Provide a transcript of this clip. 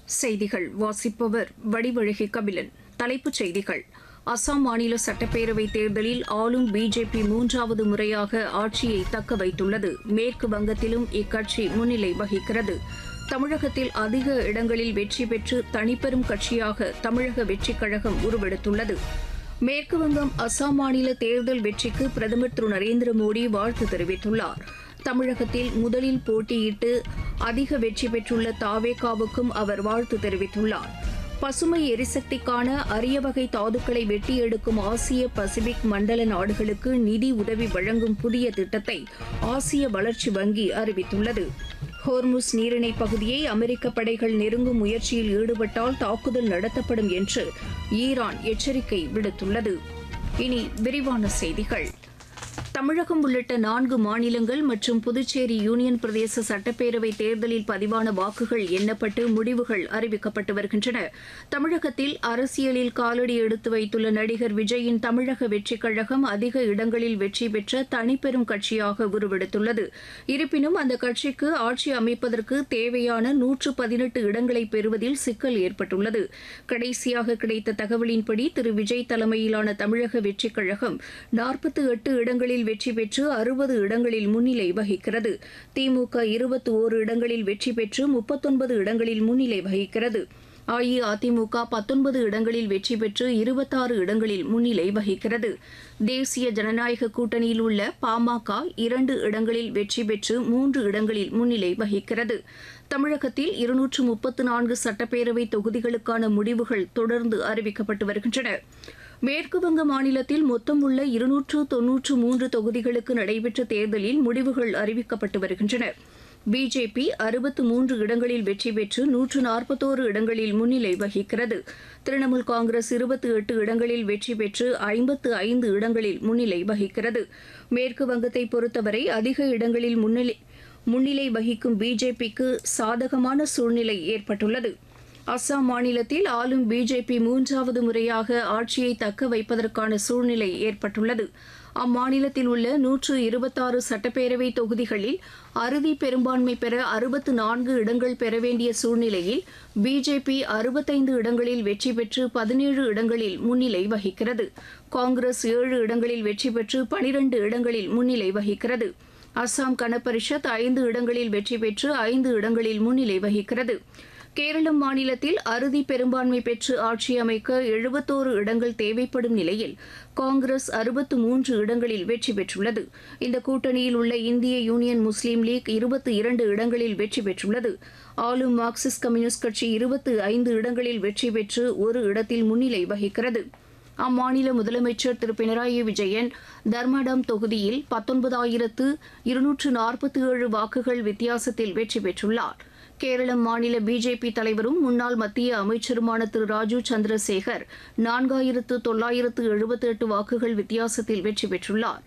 செய்திகள் வாசிப்பவர் வடிவழகி கபிலன் தலைப்புச் செய்திகள் அசாம் மாநில சட்டப்பேரவைத் தேர்தலில் ஆளும் பிஜேபி மூன்றாவது முறையாக ஆட்சியை தக்க வைத்துள்ளது மேற்கு வங்கத்திலும் இக்கட்சி முன்னிலை வகிக்கிறது தமிழகத்தில் அதிக இடங்களில் வெற்றி பெற்று தனிப்பெரும் கட்சியாக தமிழக வெற்றிக் கழகம் உருவெடுத்துள்ளது மேற்கு வங்கம் அசாம் மாநில தேர்தல் வெற்றிக்கு பிரதமர் திரு நரேந்திர மோடி வாழ்த்து தெரிவித்துள்ளார் தமிழகத்தில் முதலில் போட்டியிட்டு அதிக வெற்றி பெற்றுள்ள தாவேகாவுக்கும் அவர் வாழ்த்து தெரிவித்துள்ளார் பசுமை எரிசக்திக்கான அரிய வகை தாதுக்களை வெட்டி எடுக்கும் ஆசிய பசிபிக் மண்டல நாடுகளுக்கு நிதி உதவி வழங்கும் புதிய திட்டத்தை ஆசிய வளர்ச்சி வங்கி அறிவித்துள்ளது ஹோர்முஸ் நீரிணை பகுதியை அமெரிக்க படைகள் நெருங்கும் முயற்சியில் ஈடுபட்டால் தாக்குதல் நடத்தப்படும் என்று ஈரான் எச்சரிக்கை விடுத்துள்ளது இனி விரிவான செய்திகள் தமிழகம் உள்ளிட்ட நான்கு மாநிலங்கள் மற்றும் புதுச்சேரி யூனியன் பிரதேச சட்டப்பேரவை தேர்தலில் பதிவான வாக்குகள் எண்ணப்பட்டு முடிவுகள் அறிவிக்கப்பட்டு வருகின்றன தமிழகத்தில் அரசியலில் காலடி எடுத்து வைத்துள்ள நடிகர் விஜயின் தமிழக வெற்றிக் கழகம் அதிக இடங்களில் வெற்றி பெற்ற தனிப்பெரும் கட்சியாக உருவெடுத்துள்ளது இருப்பினும் அந்த கட்சிக்கு ஆட்சி அமைப்பதற்கு தேவையான நூற்று பதினெட்டு இடங்களை பெறுவதில் சிக்கல் ஏற்பட்டுள்ளது கடைசியாக கிடைத்த தகவலின்படி திரு விஜய் தலைமையிலான தமிழக வெற்றிக் கழகம் நாற்பத்தி எட்டு இடங்களில் வெற்றி பெற்று அறுபது இடங்களில் முன்னிலை வகிக்கிறது திமுக இருபத்தி ஓரு இடங்களில் வெற்றி பெற்று முப்பத்தொன்பது இடங்களில் முன்னிலை வகிக்கிறது அஇஅதிமுக பத்தொன்பது இடங்களில் வெற்றி பெற்று இருபத்தாறு இடங்களில் முன்னிலை வகிக்கிறது தேசிய ஜனநாயக கூட்டணியில் உள்ள பாமக இரண்டு இடங்களில் வெற்றி பெற்று மூன்று இடங்களில் முன்னிலை வகிக்கிறது தமிழகத்தில் இருநூற்று முப்பத்து நான்கு சட்டப்பேரவை தொகுதிகளுக்கான முடிவுகள் தொடர்ந்து அறிவிக்கப்பட்டு வருகின்றன மேற்குவங்க மாநிலத்தில் மொத்தம் உள்ள இருநூற்று தொன்னூற்று மூன்று தொகுதிகளுக்கு நடைபெற்ற தேர்தலில் முடிவுகள் அறிவிக்கப்பட்டு வருகின்றன பிஜேபி அறுபத்து மூன்று இடங்களில் வெற்றி பெற்று நூற்று நாற்பத்தோரு இடங்களில் முன்னிலை வகிக்கிறது திரிணாமுல் காங்கிரஸ் இருபத்தி எட்டு இடங்களில் வெற்றி பெற்று ஐம்பத்து ஐந்து இடங்களில் முன்னிலை வகிக்கிறது மேற்கு வங்கத்தை பொறுத்தவரை அதிக இடங்களில் முன்னிலை முன்னிலை வகிக்கும் பிஜேபிக்கு சாதகமான சூழ்நிலை ஏற்பட்டுள்ளது அஸ்ஸாம் மாநிலத்தில் ஆளும் பிஜேபி மூன்றாவது முறையாக ஆட்சியை தக்க வைப்பதற்கான சூழ்நிலை ஏற்பட்டுள்ளது அம்மாநிலத்தில் உள்ள நூற்று இருபத்தாறு சட்டப்பேரவை தொகுதிகளில் அறுதி பெரும்பான்மை பெற அறுபத்து நான்கு இடங்கள் பெற வேண்டிய சூழ்நிலையில் பிஜேபி அறுபத்தைந்து இடங்களில் வெற்றி பெற்று பதினேழு இடங்களில் முன்னிலை வகிக்கிறது காங்கிரஸ் ஏழு இடங்களில் வெற்றி பெற்று பனிரண்டு இடங்களில் முன்னிலை வகிக்கிறது அஸ்ஸாம் கனபரிஷத் ஐந்து இடங்களில் வெற்றி பெற்று ஐந்து இடங்களில் முன்னிலை வகிக்கிறது கேரளம் மாநிலத்தில் அறுதி பெரும்பான்மை பெற்று ஆட்சி அமைக்க எழுபத்தோரு இடங்கள் தேவைப்படும் நிலையில் காங்கிரஸ் அறுபத்து மூன்று இடங்களில் வெற்றி பெற்றுள்ளது இந்த கூட்டணியில் உள்ள இந்திய யூனியன் முஸ்லீம் லீக் இருபத்தி இரண்டு இடங்களில் வெற்றி பெற்றுள்ளது ஆளும் மார்க்சிஸ்ட் கம்யூனிஸ்ட் கட்சி இருபத்து ஐந்து இடங்களில் வெற்றி பெற்று ஒரு இடத்தில் முன்னிலை வகிக்கிறது அம்மாநில முதலமைச்சர் திரு பினராயி விஜயன் தர்மடம் தொகுதியில் பத்தொன்பதாயிரத்து இருநூற்று நாற்பத்தி ஏழு வாக்குகள் வித்தியாசத்தில் வெற்றி பெற்றுள்ளார் கேரளம் மாநில பிஜேபி தலைவரும் முன்னாள் மத்திய அமைச்சருமான திரு ராஜீவ் சந்திரசேகர் நான்காயிரத்து தொள்ளாயிரத்து எழுபத்தி எட்டு வாக்குகள் வித்தியாசத்தில் வெற்றி பெற்றுள்ளார்